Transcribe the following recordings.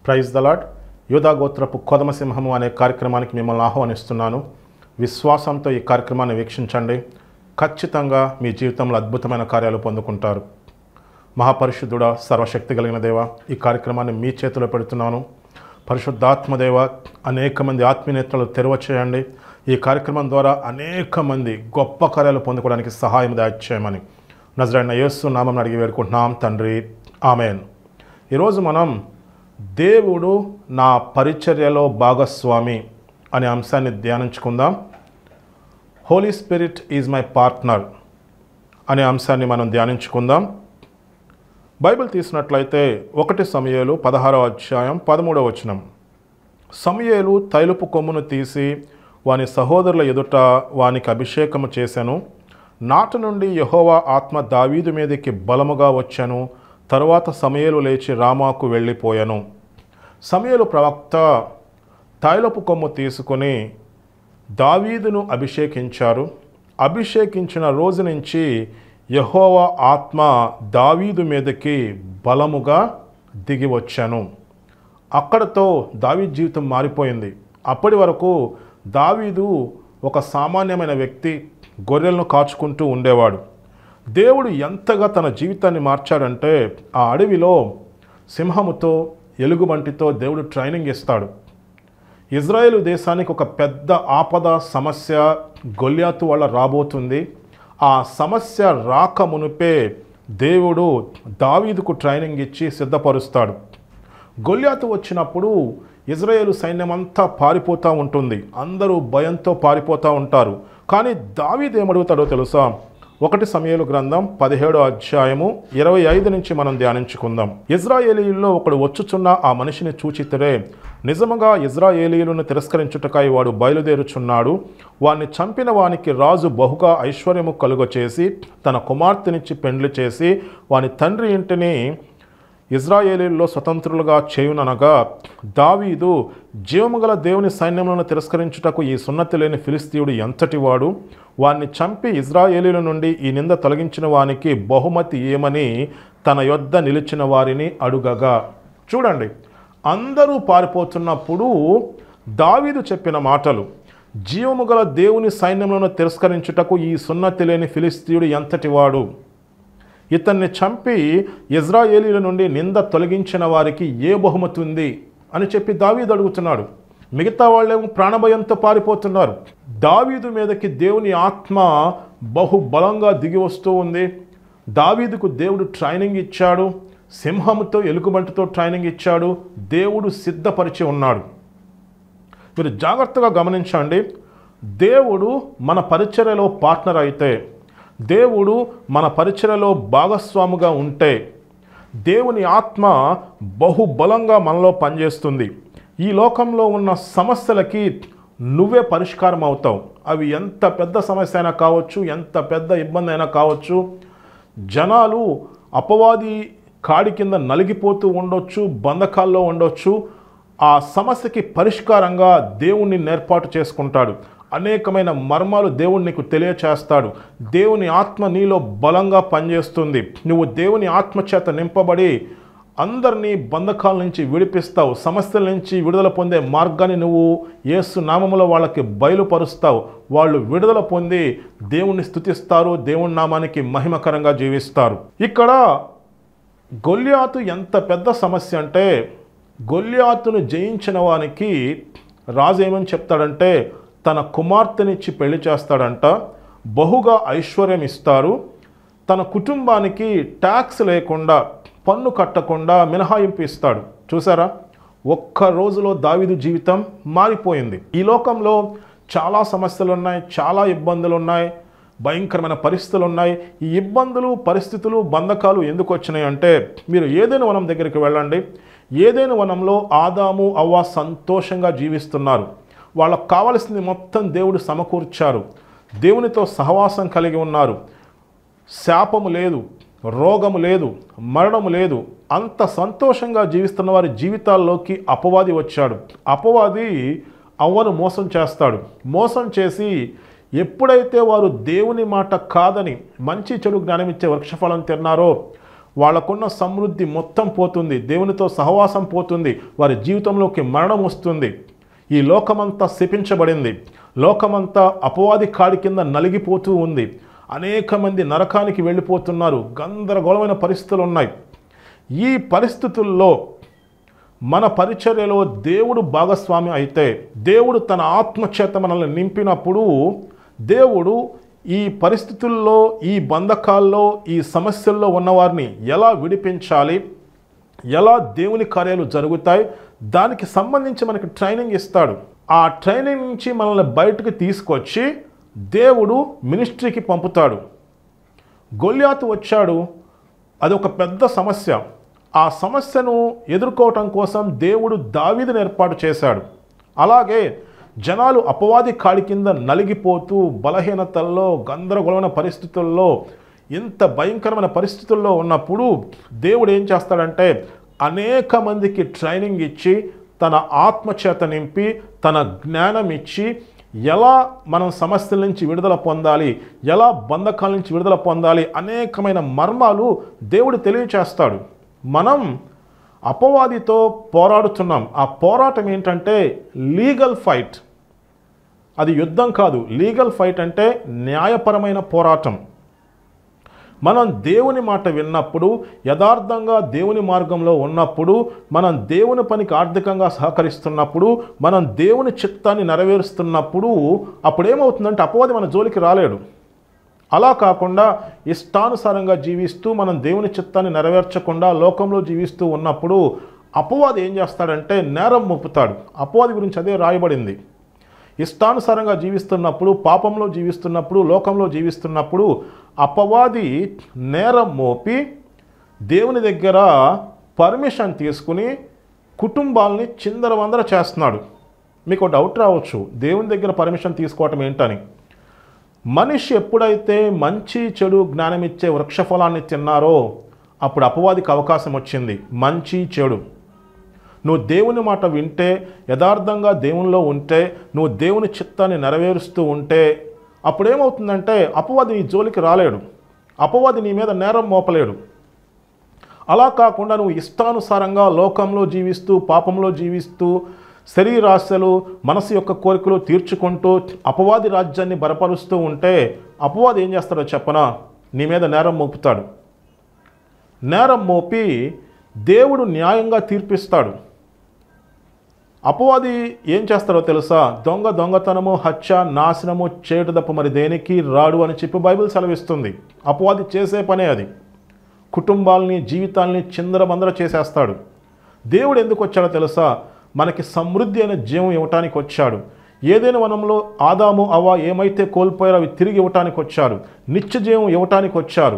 praise the Lord యోధాగోత్రపు కొదమసింహము అనే కార్యక్రమానికి మిమ్మల్ని ఆహ్వానిస్తున్నాను విశ్వాసంతో ఈ కార్యక్రమాన్ని వీక్షించండి ఖచ్చితంగా మీ జీవితంలో అద్భుతమైన కార్యాలు పొందుకుంటారు మహాపరిశుద్ధుడ సర్వశక్తి కలిగిన దేవ ఈ కార్యక్రమాన్ని మీ చేతిలో పెడుతున్నాను పరిశుద్ధాత్మదేవ అనేక మంది ఆత్మీయనేతలు తెరవ చేయండి ఈ కార్యక్రమం ద్వారా అనేక మంది గొప్ప కార్యాలు పొందుకోవడానికి సహాయం దయచేయమని నజరైన యేసు నామం అడిగి వేడుకుంటున్నాం తండ్రి ఆమెన్ ఈరోజు మనం దేవుడు నా పరిచర్యలో భాగస్వామి అనే అంశాన్ని ధ్యానించుకుందాం holy spirit is my partner అనే అంశాన్ని మనం ధ్యానించుకుందాం బైబిల్ తీసినట్లయితే ఒకటి సమయాలు పదహారవ అధ్యాయం పదమూడవ వచనం సమయేలు తైలుపు కొమ్మును తీసి వాని సహోదరుల ఎదుట వానికి అభిషేకము చేశాను నాటి నుండి యహోవా ఆత్మ దావీదు మీదకి బలముగా వచ్చాను తరువాత సమయలు లేచి రామాకు వెళ్ళిపోయాను సమయలు ప్రవక్త తైలపు కొమ్ము తీసుకొని దావీదును అభిషేకించారు అభిషేకించిన రోజు నుంచి యహోవా ఆత్మ దావీదు మీదకి బలముగా దిగి వచ్చాను అక్కడతో దావీద్ జీవితం మారిపోయింది అప్పటి వరకు దావీదు ఒక సామాన్యమైన వ్యక్తి గొర్రెలను కాచుకుంటూ ఉండేవాడు దేవుడు ఎంతగా తన జీవితాన్ని మార్చాడంటే ఆ అడవిలో సింహముతో ఎలుగుబంటితో దేవుడు ట్రైనింగ్ ఇస్తాడు ఇజ్రాయేలు దేశానికి ఒక పెద్ద ఆపద సమస్య గొల్యాతు వల్ల రాబోతుంది ఆ సమస్య రాక మునిపే దేవుడు దావీదుకు ట్రైనింగ్ ఇచ్చి సిద్ధపరుస్తాడు గొల్యాతు వచ్చినప్పుడు ఇజ్రాయేలు సైన్యం అంతా పారిపోతూ ఉంటుంది అందరూ భయంతో పారిపోతూ ఉంటారు కానీ దావీదు ఏమడుగుతాడో తెలుసా ఒకటి సమయలు గ్రంథం పదిహేడో అధ్యాయము ఇరవై ఐదు నుంచి మనం ధ్యానించుకుందాం ఇజ్రాయేలీయుల్లో ఒకడు వచ్చుచున్న ఆ మనిషిని చూచితరే నిజముగా ఇజ్రాయేలీయులను తిరస్కరించుటకాయి వాడు బయలుదేరుచున్నాడు వాణ్ణి చంపిన వానికి రాజు బహుగా ఐశ్వర్యము కలుగచేసి తన కుమార్తెనిచ్చి పెండ్లి చేసి వాని తండ్రి ఇంటిని ఇజ్రాయేలీల్లో స్వతంత్రులుగా చేయుననగా దావీదు జీవముగల దేవుని సైన్యములను తిరస్కరించుటకు ఈ సున్నతి లేని ఫిలిస్తీయుడు ఎంతటివాడు వాణ్ణి చంపి ఇజ్రాయేలీల నుండి ఈ నింద తొలగించిన వానికి బహుమతి ఏమని తన యొద్ద నిలిచిన వారిని అడుగగా చూడండి అందరూ పారిపోతున్నప్పుడు దావీదు చెప్పిన మాటలు జీవము గల దేవుని సైన్యములను తిరస్కరించుటకు ఈ సున్నతి లేని ఫిలిస్తీయుడు ఎంతటివాడు ఇతన్ని చంపి ఇజ్రాయేలీల నుండి నింద తొలగించిన వారికి ఏ బహుమతి ఉంది అని చెప్పి దావీదు అడుగుతున్నాడు మిగతా వాళ్ళేమో ప్రాణభయంతో పారిపోతున్నారు దావీదు మీదకి దేవుని ఆత్మ బహు బలంగా దిగి వస్తూ ఉంది దావీదుకు దేవుడు ట్రైనింగ్ ఇచ్చాడు సింహముతో ఎలుగుబంటితో ట్రైనింగ్ ఇచ్చాడు దేవుడు సిద్ధపరిచి ఉన్నాడు మీరు జాగ్రత్తగా గమనించండి దేవుడు మన పరిచర్యలో పార్ట్నర్ అయితే దేవుడు మన పరిచర్యలో భాగస్వాముగా ఉంటే దేవుని ఆత్మ బహుబలంగా మనలో పనిచేస్తుంది ఈ లోకంలో ఉన్న సమస్యలకి నువ్వే పరిష్కారం అవుతావు అవి ఎంత పెద్ద సమస్య అయినా కావచ్చు ఎంత పెద్ద ఇబ్బంది అయినా కావచ్చు జనాలు అపవాది కాడి కింద నలిగిపోతూ ఉండొచ్చు బంధకాల్లో ఉండొచ్చు ఆ సమస్యకి పరిష్కారంగా దేవుణ్ణి ఏర్పాటు చేసుకుంటాడు అనేకమైన మర్మాలు దేవుడు నీకు తెలియచేస్తాడు దేవుని ఆత్మ నీలో బలంగా పనిచేస్తుంది నువ్వు దేవుని ఆత్మ చేత నింపబడి అందరినీ బంధకాల నుంచి విడిపిస్తావు సమస్యల నుంచి విడుదల పొందే మార్గాన్ని నువ్వు యేసు నామములో వాళ్ళకి బయలుపరుస్తావు వాళ్ళు విడుదల పొంది దేవుణ్ణి స్తుతిస్తారు దేవుని నామానికి మహిమకరంగా జీవిస్తారు ఇక్కడ గొల్యాతు ఎంత పెద్ద సమస్య అంటే గొల్యాతును జయించిన వానికి రాజు ఏమని చెప్తాడంటే తన కుమార్తెనిచ్చి పెళ్లి చేస్తాడంట బహుగా ఐశ్వర్యం ఇస్తారు తన కుటుంబానికి ట్యాక్స్ లేకుండా పన్ను కట్టకుండా మినహాయింపు ఇస్తాడు చూసారా ఒక్క రోజులో దావిదు జీవితం మారిపోయింది ఈ లోకంలో చాలా సమస్యలు ఉన్నాయి చాలా ఇబ్బందులు ఉన్నాయి భయంకరమైన పరిస్థితులు ఉన్నాయి ఈ ఇబ్బందులు పరిస్థితులు బంధకాలు ఎందుకు వచ్చినాయి అంటే మీరు ఏదైనా వనం దగ్గరికి వెళ్ళండి ఏదైనా వనంలో ఆదాము అవ్వ సంతోషంగా జీవిస్తున్నారు వాళ్ళకు కావలసింది మొత్తం దేవుడు సమకూర్చారు దేవునితో సహవాసం కలిగి ఉన్నారు శాపము లేదు రోగము లేదు మరణము లేదు అంత సంతోషంగా జీవిస్తున్న వారి జీవితాల్లోకి అపవాది వచ్చాడు అపవాది అవ్వను మోసం చేస్తాడు మోసం చేసి ఎప్పుడైతే వారు దేవుని మాట కాదని మంచి చెడు జ్ఞానం ఇచ్చే వృక్షఫలం తిన్నారో వాళ్ళకున్న సమృద్ధి మొత్తం పోతుంది దేవునితో సహవాసం పోతుంది వారి జీవితంలోకి మరణం వస్తుంది ఈ లోకమంతా శపించబడింది లోకమంతా అపవాది కాడి కింద నలిగిపోతూ ఉంది అనేక మంది నరకానికి వెళ్ళిపోతున్నారు గందరగోళమైన పరిస్థితులు ఉన్నాయి ఈ పరిస్థితుల్లో మన పరిచర్యలో దేవుడు భాగస్వామి అయితే దేవుడు తన ఆత్మచేత మనల్ని నింపినప్పుడు దేవుడు ఈ పరిస్థితుల్లో ఈ బంధకాల్లో ఈ సమస్యల్లో ఉన్నవారిని ఎలా విడిపించాలి ఎలా దేవుని కార్యాలు జరుగుతాయి దానికి సంబంధించి మనకి ట్రైనింగ్ ఇస్తాడు ఆ ట్రైనింగ్ నుంచి మనల్ని బయటకు తీసుకొచ్చి దేవుడు మినిస్ట్రీకి పంపుతాడు గొల్యాతు వచ్చాడు అది ఒక పెద్ద సమస్య ఆ సమస్యను ఎదుర్కోవటం కోసం దేవుడు దావీదుని ఏర్పాటు చేశాడు అలాగే జనాలు అపవాది కాడి కింద నలిగిపోతూ బలహీనతల్లో గందరగోళమైన పరిస్థితుల్లో ఇంత భయంకరమైన పరిస్థితుల్లో ఉన్నప్పుడు దేవుడు ఏం చేస్తాడంటే అనేక మందికి ట్రైనింగ్ ఇచ్చి తన ఆత్మచేత నింపి తన జ్ఞానం ఇచ్చి ఎలా మనం సమస్యల నుంచి విడుదల పొందాలి ఎలా బంధకాల నుంచి విడుదల పొందాలి అనేకమైన మర్మాలు దేవుడు తెలియచేస్తాడు మనం అపవాదితో పోరాడుతున్నాం ఆ పోరాటం ఏంటంటే లీగల్ ఫైట్ అది యుద్ధం కాదు లీగల్ ఫైట్ అంటే న్యాయపరమైన పోరాటం మనం దేవుని మాట విన్నప్పుడు యథార్థంగా దేవుని మార్గంలో ఉన్నప్పుడు మనం దేవుని పనికి ఆర్థికంగా సహకరిస్తున్నప్పుడు మనం దేవుని చిత్తాన్ని నెరవేరుస్తున్నప్పుడు అప్పుడు ఏమవుతుందంటే అపవాది మన జోలికి రాలేడు అలా కాకుండా ఇష్టానుసారంగా జీవిస్తూ మనం దేవుని చిత్తాన్ని నెరవేర్చకుండా లోకంలో జీవిస్తూ ఉన్నప్పుడు అపవాది ఏం చేస్తాడంటే నేరం మోపుతాడు అపవాది గురించి అదే రాయబడింది ఇష్టానుసారంగా జీవిస్తున్నప్పుడు పాపంలో జీవిస్తున్నప్పుడు లోకంలో జీవిస్తున్నప్పుడు అపవాది నేరం మోపి దేవుని దగ్గర పర్మిషన్ తీసుకుని కుటుంబాలని చిందరవందర చేస్తున్నాడు మీకు డౌట్ రావచ్చు దేవుని దగ్గర పర్మిషన్ తీసుకోవటం ఏంటని మనిషి ఎప్పుడైతే మంచి చెడు జ్ఞానం ఇచ్చే వృక్షఫలాన్ని తిన్నారో అప్పుడు అపవాదికి అవకాశం వచ్చింది మంచి చెడు నువ్వు దేవుని మాట వింటే యథార్థంగా దేవునిలో ఉంటే నువ్వు దేవుని చిత్తాన్ని నెరవేరుస్తూ ఉంటే అప్పుడేమవుతుందంటే అపవాది నీ జోలికి రాలేడు అపవాది నీ మీద నేరం మోపలేడు అలా కాకుండా నువ్వు ఇష్టానుసారంగా లోకంలో జీవిస్తూ పాపంలో జీవిస్తూ శరీరాశలు మనసు యొక్క కోరికలు తీర్చుకుంటూ అపవాది రాజ్యాన్ని బలపరుస్తూ ఉంటే అపవాది ఏం చేస్తాడో చెప్పనా నీ మీద నేరం మోపుతాడు నేరం మోపి దేవుడు న్యాయంగా తీర్పిస్తాడు అపవాది ఏం చేస్తారో తెలుసా దొంగ దొంగతనము హత్య నాశనము చేయట తప్ప మరి దేనికి రాడు అని చెప్పి బైబిల్ సెలవిస్తుంది అపవాది చేసే పనే అది కుటుంబాలని జీవితాల్ని చిందరబందర చేసేస్తాడు దేవుడు ఎందుకు వచ్చాడో తెలుసా మనకి సమృద్ధి అయిన జీవం ఇవ్వటానికి వచ్చాడు ఏదైనా వనంలో ఆదాము అవ ఏమైతే కోల్పోయారో అవి తిరిగి ఇవ్వటానికి వచ్చారు నిత్య జీవం ఇవ్వటానికి వచ్చారు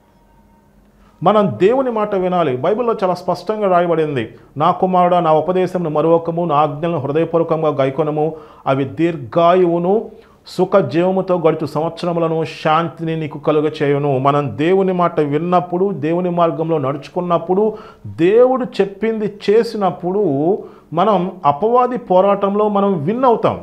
మనం దేవుని మాట వినాలి బైబిల్లో చాలా స్పష్టంగా రాయబడింది నా కుమారుడా నా ఉపదేశంను మరొకము నా ఆజ్ఞలను హృదయపూర్వకంగా గైకొనము అవి దీర్ఘాయువును సుఖ జీవముతో గడుచు సంవత్సరములను శాంతిని నీకు కలుగ చేయును మనం దేవుని మాట విన్నప్పుడు దేవుని మార్గంలో నడుచుకున్నప్పుడు దేవుడు చెప్పింది చేసినప్పుడు మనం అపవాది పోరాటంలో మనం విన్ అవుతాం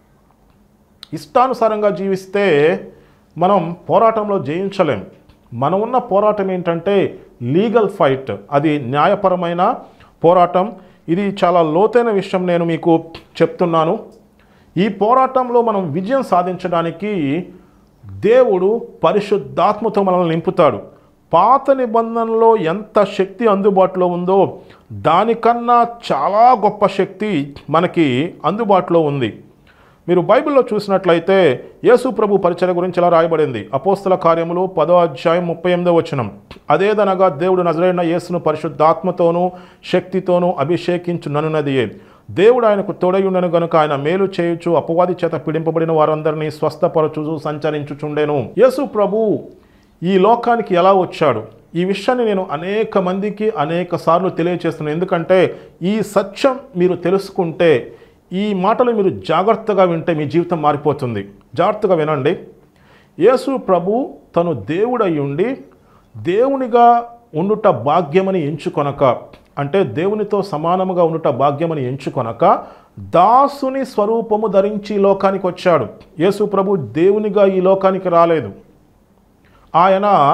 ఇష్టానుసారంగా జీవిస్తే మనం పోరాటంలో జయించలేం మనం ఉన్న పోరాటం ఏంటంటే లీగల్ ఫైట్ అది న్యాయపరమైన పోరాటం ఇది చాలా లోతైన విషయం నేను మీకు చెప్తున్నాను ఈ పోరాటంలో మనం విజయం సాధించడానికి దేవుడు పరిశుద్ధాత్మతో మనల్ని నింపుతాడు పాత నిబంధనలో ఎంత శక్తి అందుబాటులో ఉందో దానికన్నా చాలా గొప్ప శక్తి మనకి అందుబాటులో ఉంది మీరు బైబిల్లో చూసినట్లయితే యేసు ప్రభు పరిచయ గురించి ఇలా రాయబడింది అపోస్తల కార్యములు పదో అధ్యాయం ముప్పై ఎనిమిదో వచనం అదేదనగా దేవుడు నజరైన యేసును పరిశుద్ధాత్మతోనూ శక్తితోనూ అభిషేకించుననున్నదియే దేవుడు ఆయనకు తోడయుండను గనుక ఆయన మేలు చేయుచు అపవాది చేత పీడింపబడిన వారందరినీ స్వస్థపరచుచు సంచరించుచుండెను యేసు ప్రభు ఈ లోకానికి ఎలా వచ్చాడు ఈ విషయాన్ని నేను అనేక మందికి అనేక సార్లు తెలియచేస్తున్నాను ఎందుకంటే ఈ సత్యం మీరు తెలుసుకుంటే ఈ మాటలు మీరు జాగ్రత్తగా వింటే మీ జీవితం మారిపోతుంది జాగ్రత్తగా వినండి యేసు ప్రభు తను దేవుడై ఉండి దేవునిగా ఉండుట భాగ్యమని ఎంచుకొనక అంటే దేవునితో సమానముగా ఉండుట భాగ్యమని ఎంచుకొనక దాసుని స్వరూపము ధరించి ఈ లోకానికి వచ్చాడు యేసు ప్రభు దేవునిగా ఈ లోకానికి రాలేదు ఆయన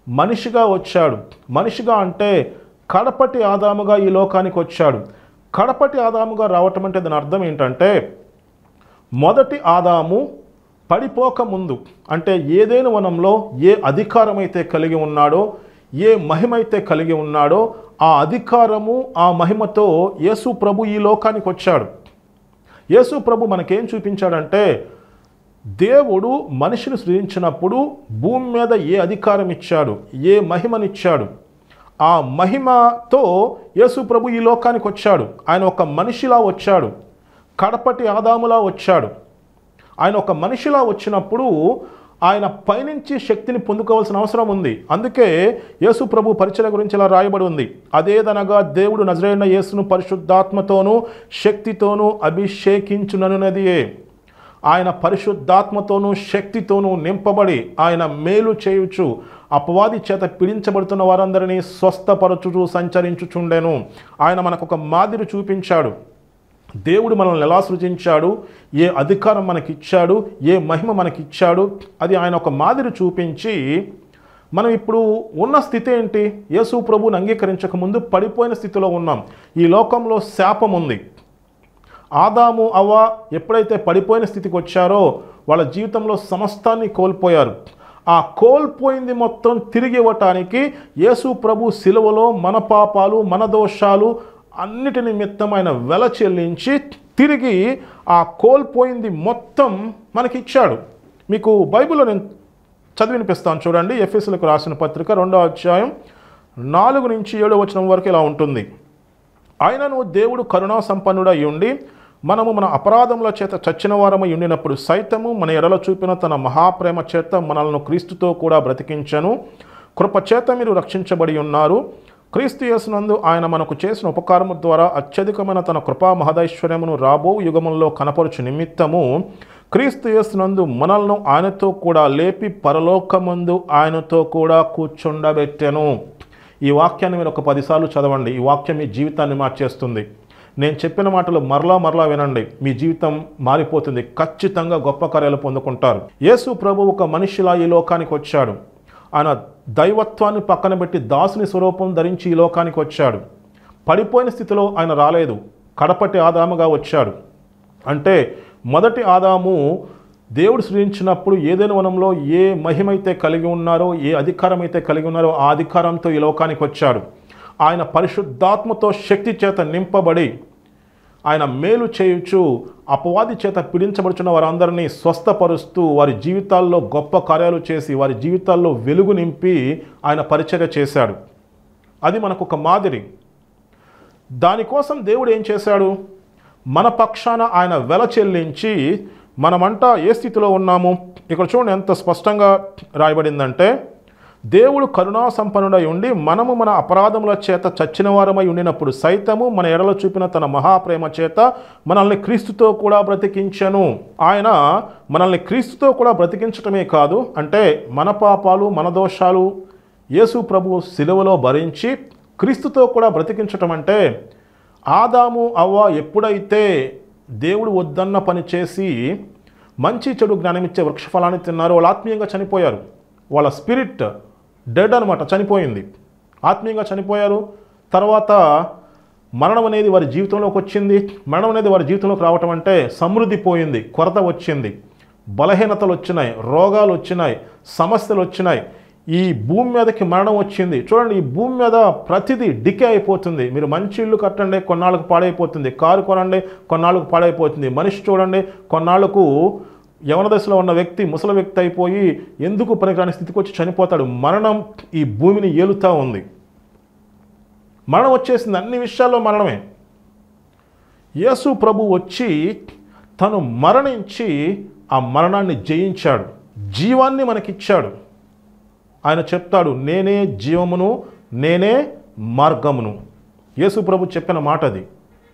మనిషిగా వచ్చాడు మనిషిగా అంటే కడపటి ఆదాముగా ఈ లోకానికి వచ్చాడు కడపటి ఆదాముగా రావటం అంటే దాని అర్థం ఏంటంటే మొదటి ఆదాము పడిపోక ముందు అంటే ఏదైనా వనంలో ఏ అధికారం అయితే కలిగి ఉన్నాడో ఏ మహిమ అయితే కలిగి ఉన్నాడో ఆ అధికారము ఆ మహిమతో యేసు ప్రభు ఈ లోకానికి వచ్చాడు యేసు ప్రభు మనకేం చూపించాడంటే దేవుడు మనిషిని సృజించినప్పుడు భూమి మీద ఏ అధికారం ఇచ్చాడు ఏ మహిమనిచ్చాడు ఆ మహిమతో యేసు ప్రభు ఈ లోకానికి వచ్చాడు ఆయన ఒక మనిషిలా వచ్చాడు కడపటి ఆదాములా వచ్చాడు ఆయన ఒక మనిషిలా వచ్చినప్పుడు ఆయన పైనుంచి శక్తిని పొందుకోవాల్సిన అవసరం ఉంది అందుకే యేసు ప్రభు పరిచయ గురించి ఇలా రాయబడి ఉంది అదేదనగా దేవుడు నజరైన యేసును పరిశుద్ధాత్మతోనూ శక్తితోనూ అభిషేకించుననున్నదియే ఆయన పరిశుద్ధాత్మతోనూ శక్తితోనూ నింపబడి ఆయన మేలు చేయుచు అపవాది చేత పీడించబడుతున్న వారందరినీ స్వస్థపరచుచు సంచరించుచుండెను ఆయన మనకు ఒక మాదిరి చూపించాడు దేవుడు మనల్ని ఎలా సృజించాడు ఏ అధికారం మనకిచ్చాడు ఏ మహిమ మనకిచ్చాడు అది ఆయన ఒక మాదిరి చూపించి మనం ఇప్పుడు ఉన్న స్థితి ఏంటి యేసు ప్రభువుని అంగీకరించక ముందు పడిపోయిన స్థితిలో ఉన్నాం ఈ లోకంలో శాపం ఉంది ఆదాము అవ్వ ఎప్పుడైతే పడిపోయిన స్థితికి వచ్చారో వాళ్ళ జీవితంలో సమస్తాన్ని కోల్పోయారు ఆ కోల్పోయింది మొత్తం తిరిగి ఇవ్వటానికి యేసు ప్రభు సిలువలో మన పాపాలు మన దోషాలు అన్నిటి నిమిత్తం ఆయన వెల చెల్లించి తిరిగి ఆ కోల్పోయింది మొత్తం మనకిచ్చాడు మీకు బైబిల్లో నేను చదివినిపిస్తాను చూడండి ఎఫ్ఎస్లకు రాసిన పత్రిక రెండో అధ్యాయం నాలుగు నుంచి ఏడో వచనం వరకు ఇలా ఉంటుంది ఆయనను దేవుడు కరుణా సంపన్నుడై ఉండి మనము మన అపరాధముల చేత చచ్చిన వారమై ఉండినప్పుడు సైతము మన ఎడల చూపిన తన మహాప్రేమ చేత మనల్ని క్రీస్తుతో కూడా బ్రతికించను కృప చేత మీరు రక్షించబడి ఉన్నారు క్రీస్తు యేసునందు ఆయన మనకు చేసిన ఉపకారము ద్వారా అత్యధికమైన తన కృపా మహదైశ్వర్యమును రాబో యుగములలో కనపరుచు నిమిత్తము క్రీస్తు యేసునందు మనల్ని ఆయనతో కూడా లేపి పరలోకమందు ఆయనతో కూడా కూర్చుండబెట్టెను ఈ వాక్యాన్ని మీరు ఒక పదిసార్లు చదవండి ఈ వాక్యం మీ జీవితాన్ని మార్చేస్తుంది నేను చెప్పిన మాటలు మరలా మరలా వినండి మీ జీవితం మారిపోతుంది ఖచ్చితంగా గొప్ప కార్యాలు పొందుకుంటారు యేసు ప్రభు ఒక మనిషిలా ఈ లోకానికి వచ్చాడు ఆయన దైవత్వాన్ని పక్కన పెట్టి దాసుని స్వరూపం ధరించి ఈ లోకానికి వచ్చాడు పడిపోయిన స్థితిలో ఆయన రాలేదు కడపటి ఆదాముగా వచ్చాడు అంటే మొదటి ఆదాము దేవుడు సృజించినప్పుడు ఏదైనా వనంలో ఏ మహిమైతే కలిగి ఉన్నారో ఏ అధికారం అయితే కలిగి ఉన్నారో ఆ అధికారంతో ఈ లోకానికి వచ్చాడు ఆయన పరిశుద్ధాత్మతో శక్తి చేత నింపబడి ఆయన మేలు చేయుచు అపవాది చేత పీడించబడుచున్న వారందరినీ స్వస్థపరుస్తూ వారి జీవితాల్లో గొప్ప కార్యాలు చేసి వారి జీవితాల్లో వెలుగు నింపి ఆయన పరిచర్య చేశాడు అది మనకు ఒక మాదిరి దానికోసం దేవుడు ఏం చేశాడు మన పక్షాన ఆయన వెల చెల్లించి మనమంతా ఏ స్థితిలో ఉన్నాము ఇక్కడ చూడండి ఎంత స్పష్టంగా రాయబడిందంటే దేవుడు కరుణా సంపన్నుడై ఉండి మనము మన అపరాధముల చేత చచ్చిన వారమై ఉండినప్పుడు సైతము మన ఎడల చూపిన తన మహాప్రేమ చేత మనల్ని క్రీస్తుతో కూడా బ్రతికించను ఆయన మనల్ని క్రీస్తుతో కూడా బ్రతికించటమే కాదు అంటే మన పాపాలు మన దోషాలు యేసు ప్రభు సిలువలో భరించి క్రీస్తుతో కూడా బ్రతికించటం అంటే ఆదాము అవ్వ ఎప్పుడైతే దేవుడు వద్దన్న పని చేసి మంచి చెడు జ్ఞానమిచ్చే వృక్షఫలాన్ని తిన్నారో వాళ్ళు ఆత్మీయంగా చనిపోయారు వాళ్ళ స్పిరిట్ డెడ్ అనమాట చనిపోయింది ఆత్మీయంగా చనిపోయారు తర్వాత మరణం అనేది వారి జీవితంలోకి వచ్చింది మరణం అనేది వారి జీవితంలోకి రావటం అంటే సమృద్ధి పోయింది కొరత వచ్చింది బలహీనతలు వచ్చినాయి రోగాలు వచ్చినాయి సమస్యలు వచ్చినాయి ఈ భూమి మీదకి మరణం వచ్చింది చూడండి ఈ భూమి మీద ప్రతిదీ డికే అయిపోతుంది మీరు మంచి ఇల్లు కట్టండి కొన్నాళ్ళకు పాడైపోతుంది కారు కొనండి కొన్నాళ్ళకు పాడైపోతుంది మనిషి చూడండి కొన్నాళ్ళకు యవన దశలో ఉన్న వ్యక్తి ముసలి వ్యక్తి అయిపోయి ఎందుకు పనికిరాని స్థితికి వచ్చి చనిపోతాడు మరణం ఈ భూమిని ఏలుతూ ఉంది మరణం వచ్చేసింది అన్ని విషయాల్లో మరణమే యేసు ప్రభు వచ్చి తను మరణించి ఆ మరణాన్ని జయించాడు జీవాన్ని మనకిచ్చాడు ఆయన చెప్తాడు నేనే జీవమును నేనే మార్గమును యేసు ప్రభు చెప్పిన మాట అది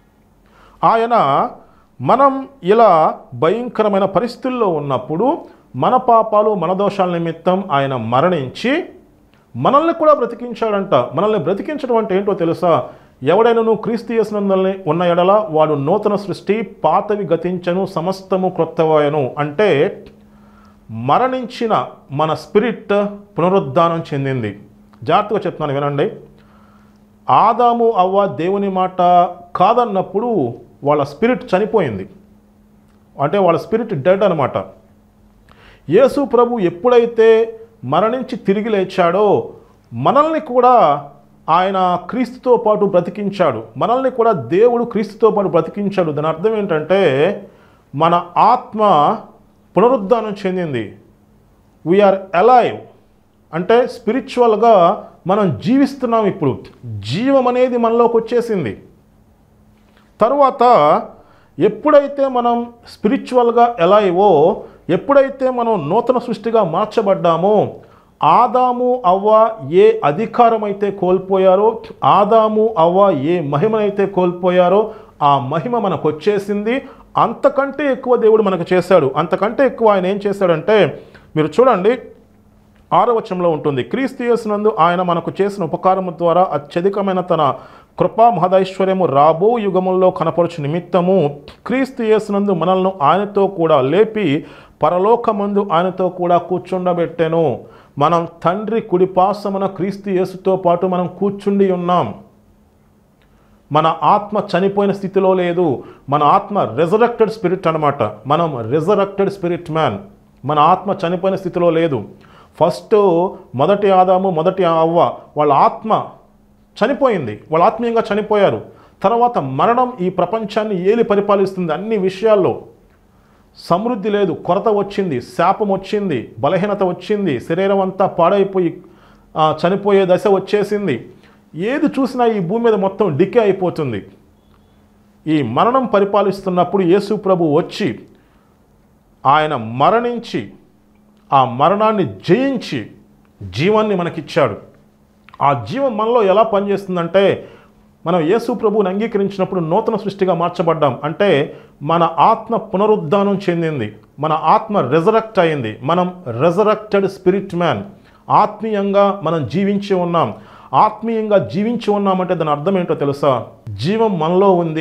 ఆయన మనం ఇలా భయంకరమైన పరిస్థితుల్లో ఉన్నప్పుడు మన పాపాలు మన దోషాల నిమిత్తం ఆయన మరణించి మనల్ని కూడా బ్రతికించాడంట మనల్ని బ్రతికించడం అంటే ఏంటో తెలుసా ఎవడైనాను క్రీస్తు యేసునందల్ని ఉన్న ఎడల వాడు నూతన సృష్టి పాతవి గతించను సమస్తము క్రొత్తవాయను అంటే మరణించిన మన స్పిరిట్ పునరుద్ధానం చెందింది జాగ్రత్తగా చెప్తున్నాను వినండి ఆదాము అవ్వ దేవుని మాట కాదన్నప్పుడు వాళ్ళ స్పిరిట్ చనిపోయింది అంటే వాళ్ళ స్పిరిట్ డెడ్ అనమాట యేసు ప్రభు ఎప్పుడైతే మరణించి తిరిగి లేచాడో మనల్ని కూడా ఆయన క్రీస్తుతో పాటు బ్రతికించాడు మనల్ని కూడా దేవుడు క్రీస్తుతో పాటు బ్రతికించాడు దాని అర్థం ఏంటంటే మన ఆత్మ పునరుద్ధానం చెందింది వీఆర్ అలైవ్ అంటే స్పిరిచువల్గా మనం జీవిస్తున్నాం ఇప్పుడు జీవం అనేది మనలోకి వచ్చేసింది తరువాత ఎప్పుడైతే మనం స్పిరిచువల్గా ఎలా ఇవో ఎప్పుడైతే మనం నూతన సృష్టిగా మార్చబడ్డామో ఆదాము అవ్వ ఏ అధికారం అయితే కోల్పోయారో ఆదాము అవ్వ ఏ మహిమనైతే కోల్పోయారో ఆ మహిమ మనకు వచ్చేసింది అంతకంటే ఎక్కువ దేవుడు మనకు చేశాడు అంతకంటే ఎక్కువ ఆయన ఏం చేశాడంటే మీరు చూడండి ఆరో వచనంలో ఉంటుంది క్రీస్తు యేసునందు ఆయన మనకు చేసిన ఉపకారము ద్వారా అత్యధికమైన తన కృపా మహదైశ్వర్యము రాబో యుగముల్లో కనపరచు నిమిత్తము క్రీస్తు యేసునందు మనల్ని ఆయనతో కూడా లేపి పరలోకమందు ఆయనతో కూడా కూర్చుండబెట్టెను మనం తండ్రి కుడిపాసమున క్రీస్తు యేసుతో పాటు మనం కూర్చుండి ఉన్నాం మన ఆత్మ చనిపోయిన స్థితిలో లేదు మన ఆత్మ రెజరక్టెడ్ స్పిరిట్ అనమాట మనం రెజరక్టెడ్ స్పిరిట్ మ్యాన్ మన ఆత్మ చనిపోయిన స్థితిలో లేదు ఫస్ట్ మొదటి ఆదాము మొదటి అవ్వ వాళ్ళ ఆత్మ చనిపోయింది వాళ్ళ ఆత్మీయంగా చనిపోయారు తర్వాత మరణం ఈ ప్రపంచాన్ని ఏలి పరిపాలిస్తుంది అన్ని విషయాల్లో సమృద్ధి లేదు కొరత వచ్చింది శాపం వచ్చింది బలహీనత వచ్చింది శరీరం అంతా పాడైపోయి ఆ, చనిపోయే దశ వచ్చేసింది ఏది చూసినా ఈ భూమి మీద మొత్తం డికే అయిపోతుంది ఈ మరణం పరిపాలిస్తున్నప్పుడు యేసు ప్రభు వచ్చి ఆయన మరణించి ఆ మరణాన్ని జయించి జీవాన్ని మనకిచ్చాడు ఆ జీవం మనలో ఎలా పనిచేస్తుందంటే మనం యేసు ప్రభువుని అంగీకరించినప్పుడు నూతన సృష్టిగా మార్చబడ్డాం అంటే మన ఆత్మ పునరుద్ధానం చెందింది మన ఆత్మ రెజరక్ట్ అయింది మనం రెజరక్టెడ్ స్పిరిట్ మ్యాన్ ఆత్మీయంగా మనం జీవించి ఉన్నాం ఆత్మీయంగా జీవించి ఉన్నామంటే దాని అర్థం ఏంటో తెలుసా జీవం మనలో ఉంది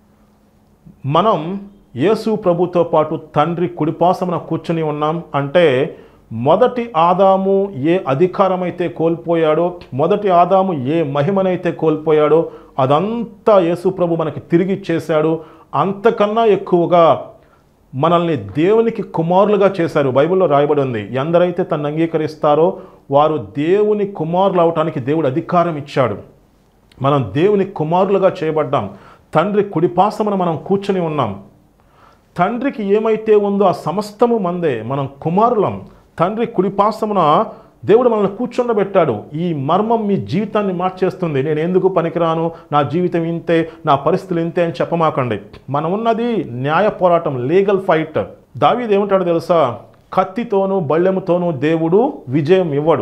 మనం యేసు ప్రభుతో పాటు తండ్రి కుడిపాసమున కూర్చుని ఉన్నాం అంటే మొదటి ఆదాము ఏ అధికారమైతే కోల్పోయాడో మొదటి ఆదాము ఏ మహిమనైతే కోల్పోయాడో అదంతా యేసు ప్రభు మనకి తిరిగి ఇచ్చేశాడు అంతకన్నా ఎక్కువగా మనల్ని దేవునికి కుమారులుగా చేశారు బైబిల్లో రాయబడి ఉంది ఎందరైతే తను అంగీకరిస్తారో వారు దేవుని కుమారులు అవటానికి దేవుడు అధికారం ఇచ్చాడు మనం దేవుని కుమారులుగా చేయబడ్డాం తండ్రి కుడిపాసమున మనం కూర్చుని ఉన్నాం తండ్రికి ఏమైతే ఉందో ఆ సమస్తము మందే మనం కుమారులం తండ్రి కుడిపాసమున దేవుడు మనల్ని కూర్చుండబెట్టాడు ఈ మర్మం మీ జీవితాన్ని మార్చేస్తుంది నేను ఎందుకు పనికిరాను నా జీవితం ఇంతే నా పరిస్థితులు ఇంతే అని చెప్పమాకండి మనం ఉన్నది న్యాయ పోరాటం లీగల్ ఫైట్ దావీది ఏమంటాడు తెలుసా కత్తితోనూ బళ్ళెముతోనూ దేవుడు విజయం ఇవ్వడు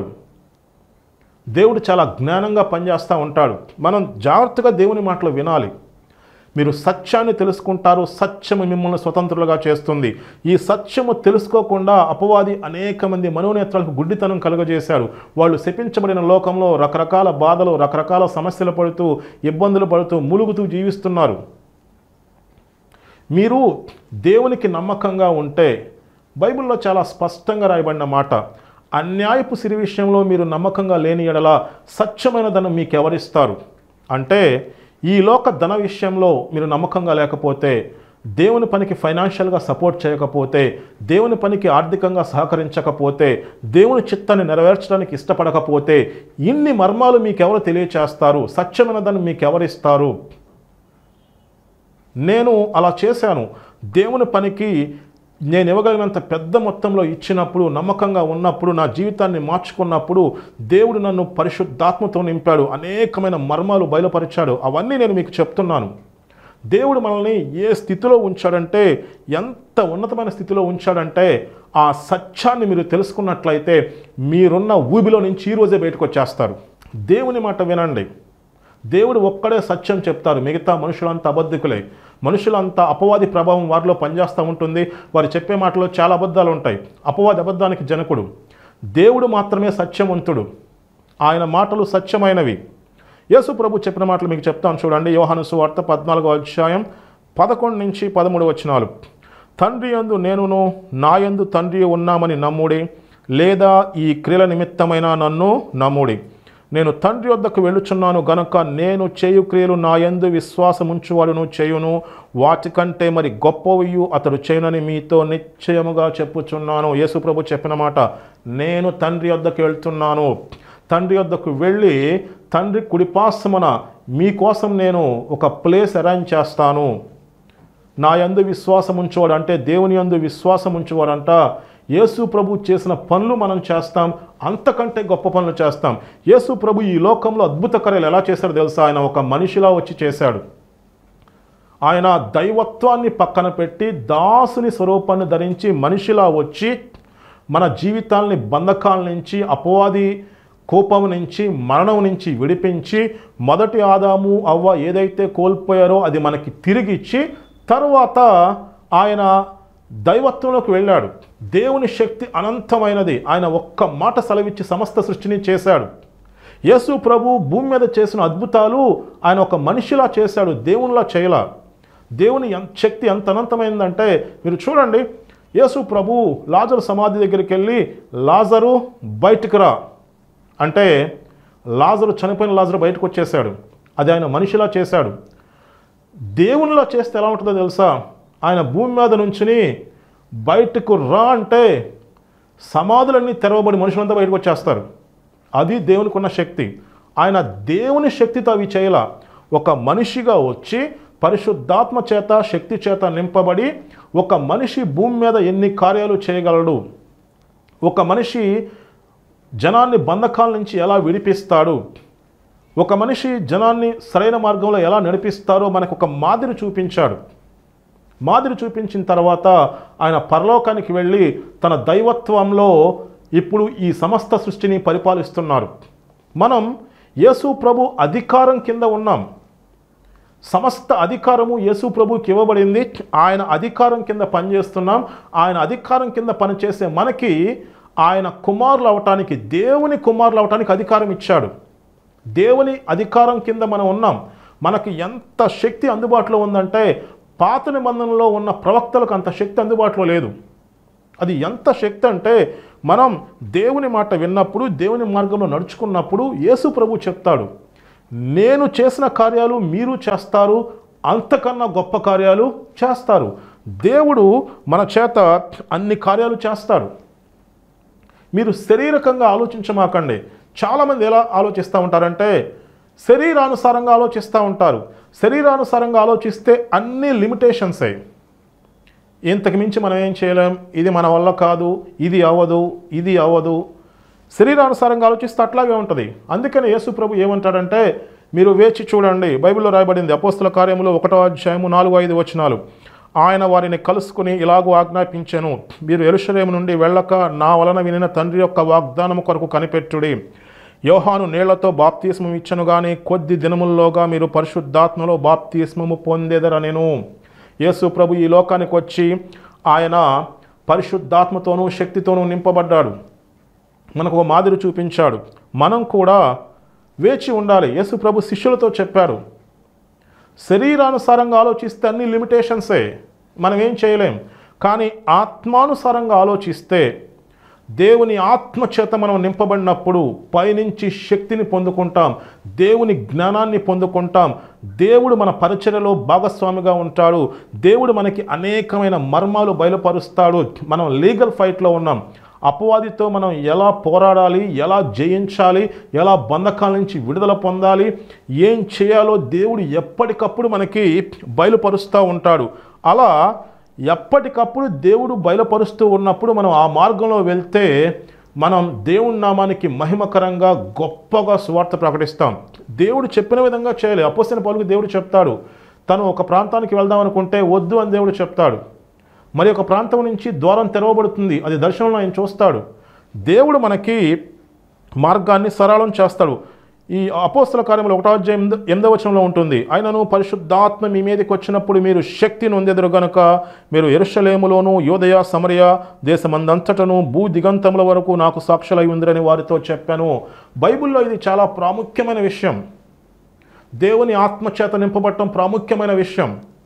దేవుడు చాలా జ్ఞానంగా పనిచేస్తూ ఉంటాడు మనం జాగ్రత్తగా దేవుని మాటలు వినాలి మీరు సత్యాన్ని తెలుసుకుంటారు సత్యము మిమ్మల్ని స్వతంత్రులుగా చేస్తుంది ఈ సత్యము తెలుసుకోకుండా అపవాది అనేక మంది మనోనేత్రాలకు గుడ్డితనం కలుగజేశాడు వాళ్ళు శపించబడిన లోకంలో రకరకాల బాధలు రకరకాల సమస్యలు పడుతూ ఇబ్బందులు పడుతూ ములుగుతూ జీవిస్తున్నారు మీరు దేవునికి నమ్మకంగా ఉంటే బైబిల్లో చాలా స్పష్టంగా రాయబడిన మాట అన్యాయపు సిరి విషయంలో మీరు నమ్మకంగా లేని ఎడల సత్యమైన ధనం మీకు ఎవరిస్తారు అంటే ఈ లోక ధన విషయంలో మీరు నమ్మకంగా లేకపోతే దేవుని పనికి ఫైనాన్షియల్గా సపోర్ట్ చేయకపోతే దేవుని పనికి ఆర్థికంగా సహకరించకపోతే దేవుని చిత్తాన్ని నెరవేర్చడానికి ఇష్టపడకపోతే ఇన్ని మర్మాలు మీకెవరు తెలియచేస్తారు సత్యమైన దాన్ని మీకెవరిస్తారు నేను అలా చేశాను దేవుని పనికి నేను ఇవ్వగలిగినంత పెద్ద మొత్తంలో ఇచ్చినప్పుడు నమ్మకంగా ఉన్నప్పుడు నా జీవితాన్ని మార్చుకున్నప్పుడు దేవుడు నన్ను పరిశుద్ధాత్మతో నింపాడు అనేకమైన మర్మాలు బయలుపరిచాడు అవన్నీ నేను మీకు చెప్తున్నాను దేవుడు మనల్ని ఏ స్థితిలో ఉంచాడంటే ఎంత ఉన్నతమైన స్థితిలో ఉంచాడంటే ఆ సత్యాన్ని మీరు తెలుసుకున్నట్లయితే మీరున్న ఊబిలో నుంచి ఈరోజే బయటకు వచ్చేస్తారు దేవుని మాట వినండి దేవుడు ఒక్కడే సత్యం చెప్తారు మిగతా మనుషులంతా అబద్ధికులే మనుషులంతా అపవాది ప్రభావం వారిలో పనిచేస్తూ ఉంటుంది వారు చెప్పే మాటలో చాలా అబద్ధాలు ఉంటాయి అపవాది అబద్ధానికి జనకుడు దేవుడు మాత్రమే సత్యవంతుడు ఆయన మాటలు సత్యమైనవి యేసు ప్రభు చెప్పిన మాటలు మీకు చెప్తాను చూడండి యోహాను సువార్త పద్నాలుగో అధ్యాయం పదకొండు నుంచి పదమూడు వచనాలు తండ్రి యందు నేనును నా యందు తండ్రి ఉన్నామని నమ్ముడి లేదా ఈ క్రియల నిమిత్తమైన నన్ను నమ్ముడి నేను తండ్రి వద్దకు వెళ్ళుచున్నాను గనుక నేను చేయు క్రియలు నా యందు విశ్వాసముంచువాడును చేయును వాటికంటే మరి గొప్పవియు అతడు చేయునని మీతో నిశ్చయముగా చెప్పుచున్నాను యేసుప్రభు చెప్పిన మాట నేను తండ్రి వద్దకు వెళ్తున్నాను తండ్రి వద్దకు వెళ్ళి తండ్రి కుడిపాసమున మీకోసం నేను ఒక ప్లేస్ అరేంజ్ చేస్తాను నా యందు విశ్వాసం ఉంచేవాడు అంటే దేవుని యందు విశ్వాసం ఉంచేవాడంట యేసు ప్రభు చేసిన పనులు మనం చేస్తాం అంతకంటే గొప్ప పనులు చేస్తాం యేసు ప్రభు ఈ లోకంలో అద్భుత కార్యాలు ఎలా చేశాడో తెలుసా ఆయన ఒక మనిషిలా వచ్చి చేశాడు ఆయన దైవత్వాన్ని పక్కన పెట్టి దాసుని స్వరూపాన్ని ధరించి మనిషిలా వచ్చి మన జీవితాల్ని బంధకాల నుంచి అపవాది కోపం నుంచి మరణం నుంచి విడిపించి మొదటి ఆదాము అవ్వ ఏదైతే కోల్పోయారో అది మనకి తిరిగి ఇచ్చి తర్వాత ఆయన దైవత్వంలోకి వెళ్ళాడు దేవుని శక్తి అనంతమైనది ఆయన ఒక్క మాట సెలవిచ్చి సమస్త సృష్టిని చేశాడు యేసు ప్రభు భూమి మీద చేసిన అద్భుతాలు ఆయన ఒక మనిషిలా చేశాడు దేవునిలా చేయలా దేవుని ఎంత శక్తి ఎంత అనంతమైందంటే మీరు చూడండి యేసు ప్రభు లాజరు సమాధి దగ్గరికి వెళ్ళి లాజరు బయటికి రా అంటే లాజరు చనిపోయిన లాజరు బయటకు వచ్చేసాడు అది ఆయన మనిషిలా చేశాడు దేవునిలా చేస్తే ఎలా ఉంటుందో తెలుసా ఆయన భూమి మీద నుంచుని బయటకు రా అంటే సమాధులన్నీ తెరవబడి మనుషులంతా బయటకు వచ్చేస్తారు అది దేవునికి ఉన్న శక్తి ఆయన దేవుని శక్తితో అవి చేయాల ఒక మనిషిగా వచ్చి పరిశుద్ధాత్మ చేత శక్తి చేత నింపబడి ఒక మనిషి భూమి మీద ఎన్ని కార్యాలు చేయగలడు ఒక మనిషి జనాన్ని బంధకాల నుంచి ఎలా విడిపిస్తాడు ఒక మనిషి జనాన్ని సరైన మార్గంలో ఎలా నడిపిస్తారో మనకు ఒక మాదిరి చూపించాడు మాదిరి చూపించిన తర్వాత ఆయన పరలోకానికి వెళ్ళి తన దైవత్వంలో ఇప్పుడు ఈ సమస్త సృష్టిని పరిపాలిస్తున్నారు మనం యేసు ప్రభు అధికారం కింద ఉన్నాం సమస్త అధికారము యేసు ప్రభుకి ఇవ్వబడింది ఆయన అధికారం కింద పనిచేస్తున్నాం ఆయన అధికారం కింద పనిచేసే మనకి ఆయన కుమారులు అవటానికి దేవుని కుమారులు అవటానికి అధికారం ఇచ్చాడు దేవుని అధికారం కింద మనం ఉన్నాం మనకి ఎంత శక్తి అందుబాటులో ఉందంటే పాత నిబంధనలో ఉన్న ప్రవక్తలకు అంత శక్తి అందుబాటులో లేదు అది ఎంత శక్తి అంటే మనం దేవుని మాట విన్నప్పుడు దేవుని మార్గంలో నడుచుకున్నప్పుడు యేసు ప్రభు చెప్తాడు నేను చేసిన కార్యాలు మీరు చేస్తారు అంతకన్నా గొప్ప కార్యాలు చేస్తారు దేవుడు మన చేత అన్ని కార్యాలు చేస్తాడు మీరు శరీరకంగా ఆలోచించమాకండి చాలామంది ఎలా ఆలోచిస్తూ ఉంటారంటే శరీరానుసారంగా ఆలోచిస్తూ ఉంటారు శరీరానుసారంగా ఆలోచిస్తే అన్ని లిమిటేషన్సే ఇంతకు మించి మనం ఏం చేయలేం ఇది మన వల్ల కాదు ఇది అవ్వదు ఇది అవ్వదు శరీరానుసారంగా ఆలోచిస్తే అట్లాగే ఉంటుంది అందుకని యేసు ప్రభు ఏమంటాడంటే మీరు వేచి చూడండి బైబిల్లో రాయబడింది అపోస్తుల కార్యములో ఒకటో అధ్యాయము నాలుగు ఐదు వచనాలు ఆయన వారిని కలుసుకుని ఇలాగూ ఆజ్ఞాపించెను మీరు ఎరుషలేము నుండి వెళ్ళక నా వలన వినిన తండ్రి యొక్క వాగ్దానము కొరకు కనిపెట్టుడి యోహాను నీళ్లతో బాప్తిస్మం ఇచ్చను గాని కొద్ది దినముల్లోగా మీరు పరిశుద్ధాత్మలో బాప్తిస్మము పొందేదరనెను యేసు ప్రభు ఈ లోకానికి వచ్చి ఆయన పరిశుద్ధాత్మతోనూ శక్తితోనూ నింపబడ్డాడు మనకు ఒక మాదిరి చూపించాడు మనం కూడా వేచి ఉండాలి యేసు ప్రభు శిష్యులతో చెప్పారు శరీరానుసారంగా ఆలోచిస్తే అన్ని లిమిటేషన్సే మనం ఏం చేయలేం కానీ ఆత్మానుసారంగా ఆలోచిస్తే దేవుని ఆత్మ చేత మనం నింపబడినప్పుడు పైనుంచి శక్తిని పొందుకుంటాం దేవుని జ్ఞానాన్ని పొందుకుంటాం దేవుడు మన పరిచర్యలో భాగస్వామిగా ఉంటాడు దేవుడు మనకి అనేకమైన మర్మాలు బయలుపరుస్తాడు మనం లీగల్ ఫైట్లో ఉన్నాం అపవాదితో మనం ఎలా పోరాడాలి ఎలా జయించాలి ఎలా బంధకాల నుంచి విడుదల పొందాలి ఏం చేయాలో దేవుడు ఎప్పటికప్పుడు మనకి బయలుపరుస్తూ ఉంటాడు అలా ఎప్పటికప్పుడు దేవుడు బయలుపరుస్తూ ఉన్నప్పుడు మనం ఆ మార్గంలో వెళ్తే మనం దేవుని నామానికి మహిమకరంగా గొప్పగా సువార్త ప్రకటిస్తాం దేవుడు చెప్పిన విధంగా చేయాలి అపోసిన పౌలుకు దేవుడు చెప్తాడు తను ఒక ప్రాంతానికి వెళ్దాం అనుకుంటే వద్దు అని దేవుడు చెప్తాడు మరి ఒక ప్రాంతం నుంచి ద్వారం తెరవబడుతుంది అది దర్శనంలో ఆయన చూస్తాడు దేవుడు మనకి మార్గాన్ని సరళం చేస్తాడు ఈ అపోస్తల కార్యంలో ఒకటో అధ్యాయం ఎనిమిద- ఎనిమిదవ వచనంలో ఉంటుంది ఆయనను పరిశుద్ధాత్మ మీ మీదకి వచ్చినప్పుడు మీరు శక్తిని పొందెదరు గనుక మీరు ఎరుషలేములోను యోదయ సమరయ దేశమందంతటను భూ దిగంతముల వరకు నాకు సాక్షులై ఉందిరని వారితో చెప్పాను బైబిల్లో ఇది చాలా ప్రాముఖ్యమైన విషయం దేవుని ఆత్మచేత నింపబడటం ప్రాముఖ్యమైన విషయం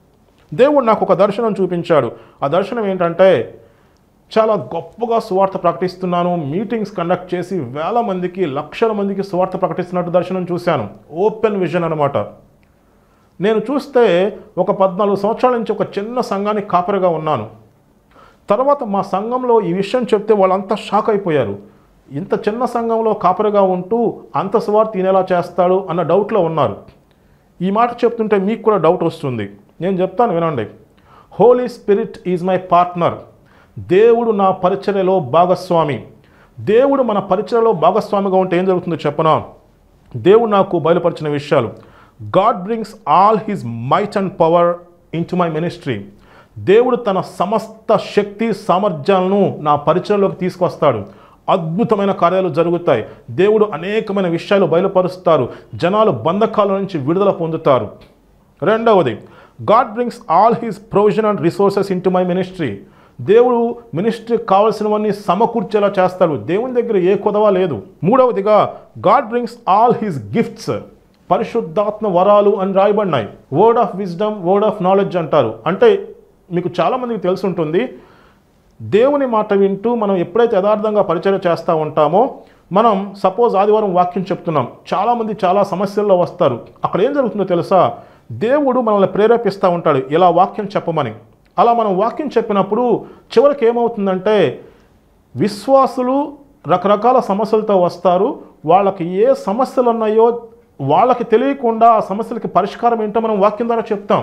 దేవుడు నాకు ఒక దర్శనం చూపించాడు ఆ దర్శనం ఏంటంటే చాలా గొప్పగా సువార్త ప్రకటిస్తున్నాను మీటింగ్స్ కండక్ట్ చేసి వేల మందికి లక్షల మందికి సువార్త ప్రకటిస్తున్నట్టు దర్శనం చూశాను ఓపెన్ విజన్ అనమాట నేను చూస్తే ఒక పద్నాలుగు సంవత్సరాల నుంచి ఒక చిన్న సంఘానికి కాపరిగా ఉన్నాను తర్వాత మా సంఘంలో ఈ విషయం చెప్తే వాళ్ళంతా షాక్ అయిపోయారు ఇంత చిన్న సంఘంలో కాపరిగా ఉంటూ అంత సువార్త ఈయన చేస్తాడు అన్న డౌట్లో ఉన్నారు ఈ మాట చెప్తుంటే మీకు కూడా డౌట్ వస్తుంది నేను చెప్తాను వినండి holy spirit is my partner దేవుడు నా పరిచర్యలో భాగస్వామి దేవుడు మన పరిచర్యలో భాగస్వామిగా ఉంటే ఏం జరుగుతుందో చెప్పనా దేవుడు నాకు బయలుపరిచిన విషయాలు God brings all his might and power into my ministry దేవుడు తన సమస్త శక్తి సామర్థ్యాలను నా పరిచయంలోకి తీసుకొస్తాడు అద్భుతమైన కార్యాలు జరుగుతాయి దేవుడు అనేకమైన విషయాలు బయలుపరుస్తారు జనాలు బంధకాల నుంచి విడుదల పొందుతారు రెండవది God brings all his provision and resources into my ministry దేవుడు మినిస్ట్రీకి కావలసినవన్నీ సమకూర్చేలా చేస్తాడు దేవుని దగ్గర ఏ కొదవ లేదు మూడవదిగా God brings all his gifts పరిశుద్ధాత్మ వరాలు అని రాయబడినాయి word of wisdom word of knowledge అంటారు అంటే మీకు చాలామందికి తెలిసి ఉంటుంది దేవుని మాట వింటూ మనం ఎప్పుడైతే యథార్థంగా పరిచయం చేస్తూ ఉంటామో మనం సపోజ్ ఆదివారం వాక్యం చెప్తున్నాం చాలామంది చాలా సమస్యల్లో వస్తారు అక్కడ ఏం జరుగుతుందో తెలుసా దేవుడు మనల్ని ప్రేరేపిస్తూ ఉంటాడు ఇలా వాక్యం చెప్పమని అలా మనం వాక్యం చెప్పినప్పుడు చివరికి ఏమవుతుందంటే విశ్వాసులు రకరకాల సమస్యలతో వస్తారు వాళ్ళకి ఏ సమస్యలు ఉన్నాయో వాళ్ళకి తెలియకుండా ఆ సమస్యలకి పరిష్కారం ఏంటో మనం వాక్యం ద్వారా చెప్తాం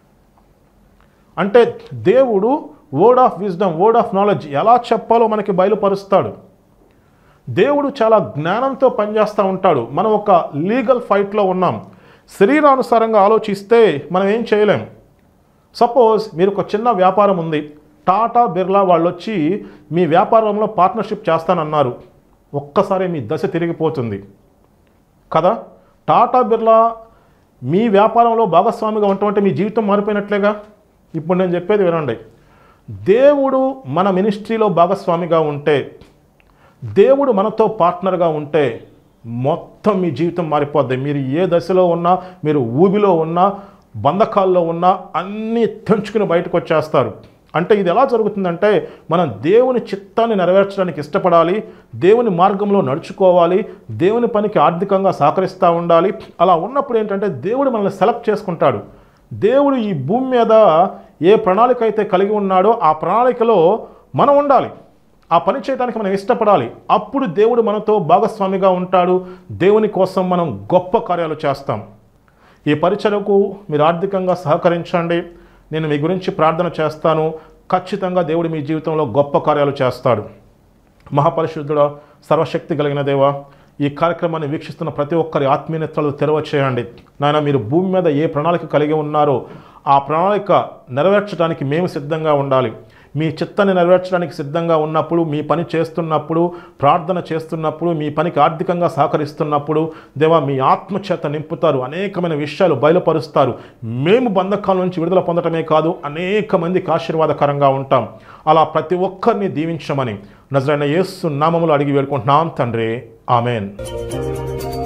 అంటే దేవుడు word of wisdom word of knowledge ఎలా చెప్పాలో మనకి బయలుపరుస్తాడు దేవుడు చాలా జ్ఞానంతో పనిచేస్తూ ఉంటాడు మనం ఒక లీగల్ ఫైట్లో ఉన్నాం శరీరానుసారంగా ఆలోచిస్తే మనం ఏం చేయలేం సపోజ్ మీరు ఒక చిన్న వ్యాపారం ఉంది టాటా బిర్లా వాళ్ళు వచ్చి మీ వ్యాపారంలో పార్ట్నర్షిప్ చేస్తానన్నారు ఒక్కసారి మీ దశ తిరిగిపోతుంది కదా టాటా బిర్లా మీ వ్యాపారంలో భాగస్వామిగా ఉండటం మీ జీవితం మారిపోయినట్లేగా ఇప్పుడు నేను చెప్పేది వినండి దేవుడు మన మినిస్ట్రీలో భాగస్వామిగా ఉంటే దేవుడు మనతో పార్ట్నర్గా ఉంటే మొత్తం మీ జీవితం మారిపోద్ది మీరు ఏ దశలో ఉన్నా మీరు ఊబిలో ఉన్నా బంధకాల్లో ఉన్నా అన్నీ తెంచుకుని బయటకు వచ్చేస్తారు అంటే ఇది ఎలా జరుగుతుందంటే మనం దేవుని చిత్తాన్ని నెరవేర్చడానికి ఇష్టపడాలి దేవుని మార్గంలో నడుచుకోవాలి దేవుని పనికి ఆర్థికంగా సహకరిస్తూ ఉండాలి అలా ఉన్నప్పుడు ఏంటంటే దేవుడు మనల్ని సెలెక్ట్ చేసుకుంటాడు దేవుడు ఈ భూమి మీద ఏ ప్రణాళిక అయితే కలిగి ఉన్నాడో ఆ ప్రణాళికలో మనం ఉండాలి ఆ పని చేయడానికి మనం ఇష్టపడాలి అప్పుడు దేవుడు మనతో భాగస్వామిగా ఉంటాడు దేవుని కోసం మనం గొప్ప కార్యాలు చేస్తాం ఈ పరిచయకు మీరు ఆర్థికంగా సహకరించండి నేను మీ గురించి ప్రార్థన చేస్తాను ఖచ్చితంగా దేవుడు మీ జీవితంలో గొప్ప కార్యాలు చేస్తాడు మహాపరిశుద్ధుడ సర్వశక్తి కలిగిన దేవ ఈ కార్యక్రమాన్ని వీక్షిస్తున్న ప్రతి ఒక్కరి ఆత్మీయతలు తెరవ చేయండి నాయన మీరు భూమి మీద ఏ ప్రణాళిక కలిగి ఉన్నారో ఆ ప్రణాళిక నెరవేర్చడానికి మేము సిద్ధంగా ఉండాలి మీ చిత్తాన్ని నెరవేర్చడానికి సిద్ధంగా ఉన్నప్పుడు మీ పని చేస్తున్నప్పుడు ప్రార్థన చేస్తున్నప్పుడు మీ పనికి ఆర్థికంగా సహకరిస్తున్నప్పుడు దేవా మీ ఆత్మచేత నింపుతారు అనేకమైన విషయాలు బయలుపరుస్తారు మేము బంధకాల నుంచి విడుదల పొందటమే కాదు అనేక మందికి ఆశీర్వాదకరంగా ఉంటాం అలా ప్రతి ఒక్కరిని దీవించమని నజరైన యేసు నామములు అడిగి వేడుకుంటున్నాం తండ్రి ఆమెన్